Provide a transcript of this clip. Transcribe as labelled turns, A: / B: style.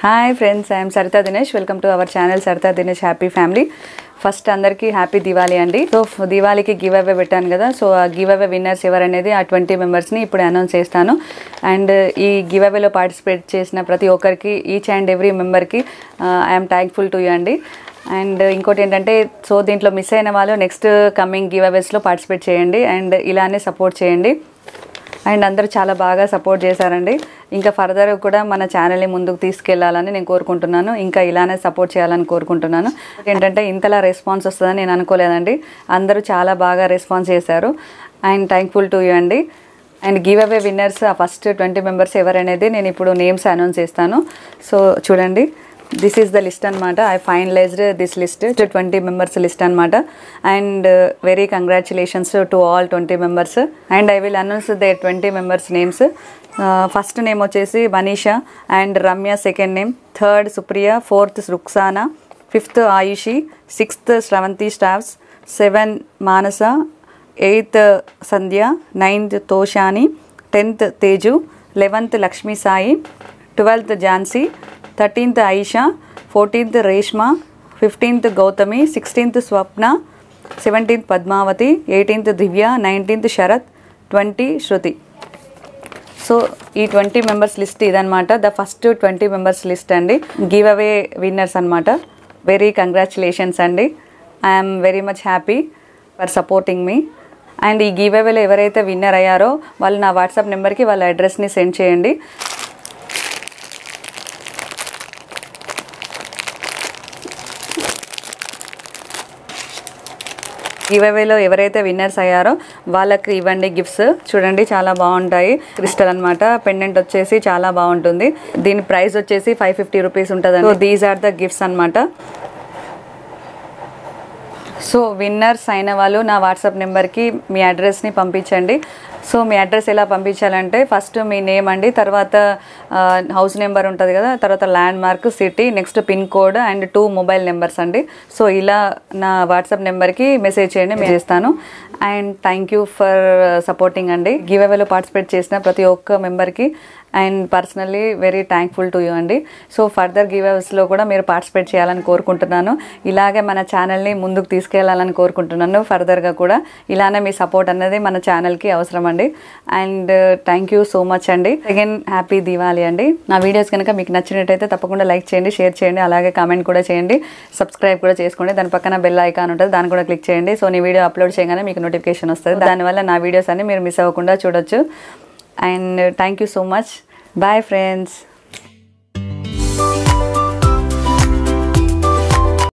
A: hi friends I am Saritha Dinesh welcome to our channel Saritha Dinesh happy family first అందరికీ happy Diwali అండి so దివాళీకి give away పెట్టాను కదా so ఆ గివ్ అవే విన్నర్స్ ఎవరనేది ఆ ట్వంటీ మెంబర్స్ని ఇప్పుడు అనౌన్స్ చేస్తాను అండ్ ఈ గివ్ అవేలో పార్టిసిపేట్ చేసిన ప్రతి ఒక్కరికి ఈచ్ అండ్ ఎవ్రీ మెంబర్కి ఐఎమ్ థ్యాంక్ఫుల్ టు యూ అండి అండ్ ఇంకోటి ఏంటంటే సో దీంట్లో మిస్ అయిన వాళ్ళు నెక్స్ట్ కమింగ్ గివ్ అవేస్లో పార్టిసిపేట్ చేయండి అండ్ ఇలానే సపోర్ట్ చేయండి అండ్ అందరూ చాలా బాగా సపోర్ట్ చేశారండి ఇంకా ఫర్దర్ కూడా మన ఛానల్ని ముందుకు తీసుకెళ్లాలని నేను కోరుకుంటున్నాను ఇంకా ఇలానే సపోర్ట్ చేయాలని కోరుకుంటున్నాను ఏంటంటే ఇంతలా రెస్పాన్స్ వస్తుందని నేను అనుకోలేదండి అందరూ చాలా బాగా రెస్పాన్స్ చేశారు అండ్ థ్యాంక్ఫుల్ టు యూ అండి అండ్ గివ్ అవే విన్నర్స్ ఆ ఫస్ట్ ట్వంటీ మెంబర్స్ ఎవరనేది నేను ఇప్పుడు నేమ్స్ అనౌన్స్ చేస్తాను సో చూడండి దిస్ ఈస్ ద లిస్ట్ అనమాట I finalised this list twenty members list అనమాట and very congratulations to all twenty members and I will announce the twenty members names first name వచ్చేసి Manisha and Ramya second name third Supriya fourth Ruksana fifth Ayushi sixth Sravanthi staffs seven Manasa eighth Sandhya ninth Toshani tenth Teju eleventh Lakshmi Sai twelfth Jhansi thirteenth Aisha fourteenth Reshma fifteenth Gautami sixteenth Swapna seventeenth Padmavathi eighteenth Divya nineteenth Sharath twenty Shruti so ఈ twenty members list ఇదనమాట the first twenty members list అండి give away winners అనమాట very congratulations అండి I am very much happy for supporting మీ and ఈ give అవేలో ఎవరైతే winner అయ్యారో వాళ్ళు నా వాట్సాప్ నెంబర్కి వాళ్ళ అడ్రస్ని సెండ్ చేయండి గివ్అవేలో ఎవరైతే విన్నర్స్ అయ్యారో వాళ్ళకి ఇవ్వండి గిఫ్ట్స్ చూడండి చాలా బాగుంటాయి క్రిస్టల్ అనమాట పెండెంట్ వచ్చేసి చాలా బాగుంటుంది దీని ప్రైస్ వచ్చేసి ఫైవ్ ఫిఫ్టీ రూపీస్ ఉంటుంది so these are the gifts అనమాట సో విన్నర్స్ అయిన వాళ్ళు నా వాట్సాప్ నెంబర్కి మీ అడ్రస్ని పంపించండి సో మీ అడ్రస్ ఎలా పంపించాలంటే ఫస్ట్ మీ నేమ్ అండి తర్వాత హౌస్ నెంబర్ ఉంటుంది కదా తర్వాత landmark city next pin code and two mobile numbers అండి సో ఇలా నా వాట్సాప్ నెంబర్కి మెసేజ్ చేయండి మేము చేస్తాను and thank you for supporting అండి గివ్ అవేలో పార్టిసిపేట్ చేసిన ప్రతి ఒక్క మెంబర్కి and personally very thankful to you అండి సో ఫర్దర్ గివ్ అవేస్లో కూడా మీరు పార్టిసిపేట్ చేయాలని కోరుకుంటున్నాను ఇలాగే మన ఛానల్ని ముందుకు తీసుకెళ్లాలని కోరుకుంటున్నాను ఫర్దర్గా కూడా ఇలానే మీ సపోర్ట్ అనేది మన ఛానల్కి అవసరం అండి and thank you so much అండి అగైన్ హ్యాపీ దివాళీ అండి నా వీడియోస్ కనుక మీకు నచ్చినట్టయితే తప్పకుండా లైక్ చేయండి షేర్ చేయండి అలాగే కామెంట్ కూడా చేయండి సబ్స్క్రైబ్ కూడా చేసుకోండి దాని పక్కన బెల్ ఐకాన్ ఉంటుంది దాన్ని కూడా క్లిక్ చేయండి సో నీ వీడియో అప్లోడ్ చేయగానే మీకు నోటిఫికేషన్ వస్తుంది దానివల్ల నా వీడియోస్ అన్ని మీరు మిస్ అవ్వకుండా చూడొచ్చు and thank you so much bye friends